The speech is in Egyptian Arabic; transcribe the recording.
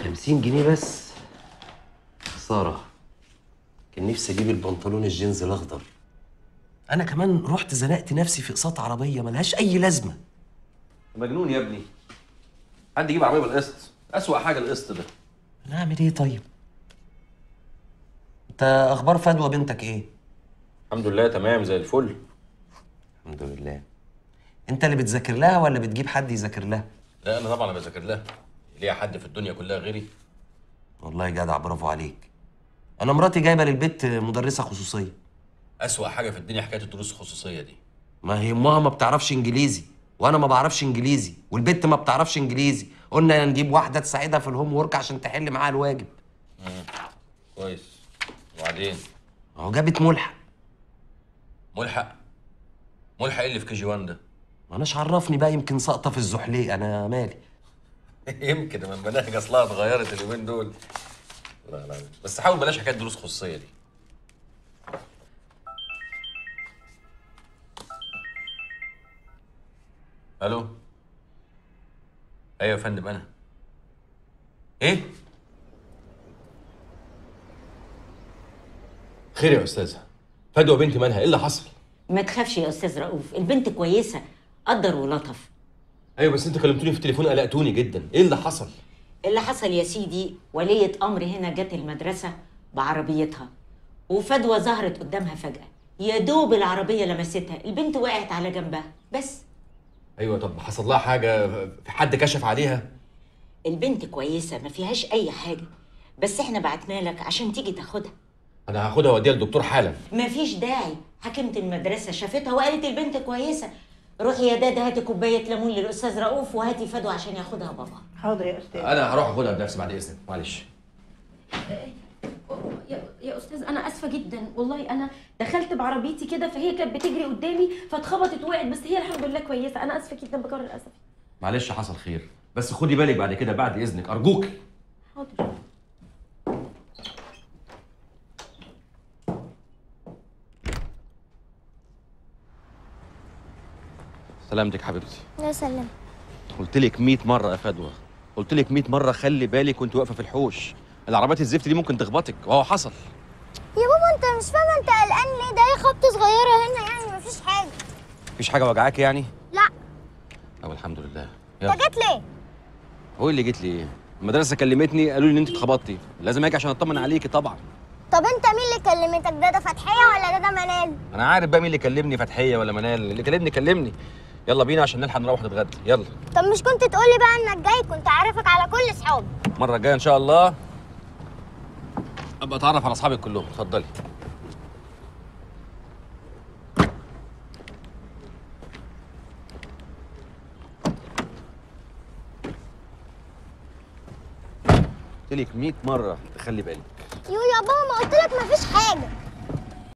خمسين جنيه بس خسارة كان نفسي اجيب البنطلون الجينز الاخضر انا كمان رحت زنقت نفسي في اقساط عربية ملهاش اي لازمة مجنون يا ابني حد يجيب عربيه بالقسط اسوأ حاجه القسط ده نعمل ايه طيب انت اخبار فدوى بنتك ايه الحمد لله تمام زي الفل الحمد لله انت اللي بتذاكر لها ولا بتجيب حد يذاكر لها لا انا طبعا بذاكر لها ليها حد في الدنيا كلها غيري والله جدع برافو عليك انا مراتي جايبه للبيت مدرسه خصوصيه اسوأ حاجه في الدنيا حكايه الدروس الخصوصيه دي ما هي امها ما بتعرفش انجليزي وانا ما بعرفش انجليزي والبت ما بتعرفش انجليزي قلنا نجيب واحده تساعدها في الهوم ورك عشان تحل معاها الواجب كويس وبعدين اهو جابت ملحق ملحق ملحق ايه اللي في كي جي 1 ده ما اناش عرفني بقى يمكن ساقطه في الزحليق انا مالي يمكن من المناهج اصلها اتغيرت اليومين دول لا لا بس حاول بلاش حكايه دروس خصوصيه دي الو ايوه يا فندم انا ايه خير يا استاذه فدوى بنتي مالها ايه اللي حصل ما تخافش يا استاذ رؤوف البنت كويسه قدر ولطف ايوه بس انت كلمتوني في التليفون قلقتوني جدا ايه اللي حصل اللي حصل يا سيدي ولية امر هنا جت المدرسه بعربيتها وفدوى ظهرت قدامها فجاه يا دوب العربيه لمستها البنت وقعت على جنبها بس ايوه طب حصل لها حاجه في حد كشف عليها البنت كويسه ما فيهاش اي حاجه بس احنا بعتنا لك عشان تيجي تاخدها انا هاخدها واوديها للدكتور حالا ما فيش داعي حكيمه المدرسه شافتها وقالت البنت كويسه روحي يا دادا هاتي كوبايه ليمون للاستاذ رؤوف وهاتي فدوى عشان ياخدها بابا حاضر يا استاذ انا هروح اخدها بنفسي بعد اذنك معلش يا يا استاذ انا اسفه جدا والله انا دخلت بعربيتي كده فهي كانت بتجري قدامي فاتخبطت وقعت بس هي الحمد لله كويسه انا اسفه جدا بكرر اسفي معلش حصل خير بس خدي بالك بعد كده بعد اذنك ارجوك حاضر سلامتك حبيبتي لا سلم قلت لك 100 مره يا فدوى قلت لك 100 مره خلي بالك وانت واقفه في الحوش العربيات الزفت دي ممكن تخبطك وهو حصل يا بابا انت مش فاهمه انت قلقان ليه ده هي خبطه صغيره هنا يعني مفيش حاجه مفيش حاجه وجعاك يعني لا او الحمد لله انت يلا جت ليه هو اللي جيت لي ايه المدرسه كلمتني قالوا لي ان انت اتخبطتي لازم اجي عشان اطمن عليكي طبعا طب انت مين اللي كلمتك ده ده فتحيه ولا ده ده منال انا عارف بقى مين اللي كلمني فتحيه ولا منال اللي كلمني كلمني يلا بينا عشان نلحق نروح نتغدى يلا طب مش كنت تقولي بقى انك جاي كنت عارفك على كل اصحابي المره الجايه ان شاء الله ابقى اتعرف على اصحابك كلهم اتفضلي قلت لك 100 مره تخلي بالك يو يا بابا ما قلت لك مفيش حاجه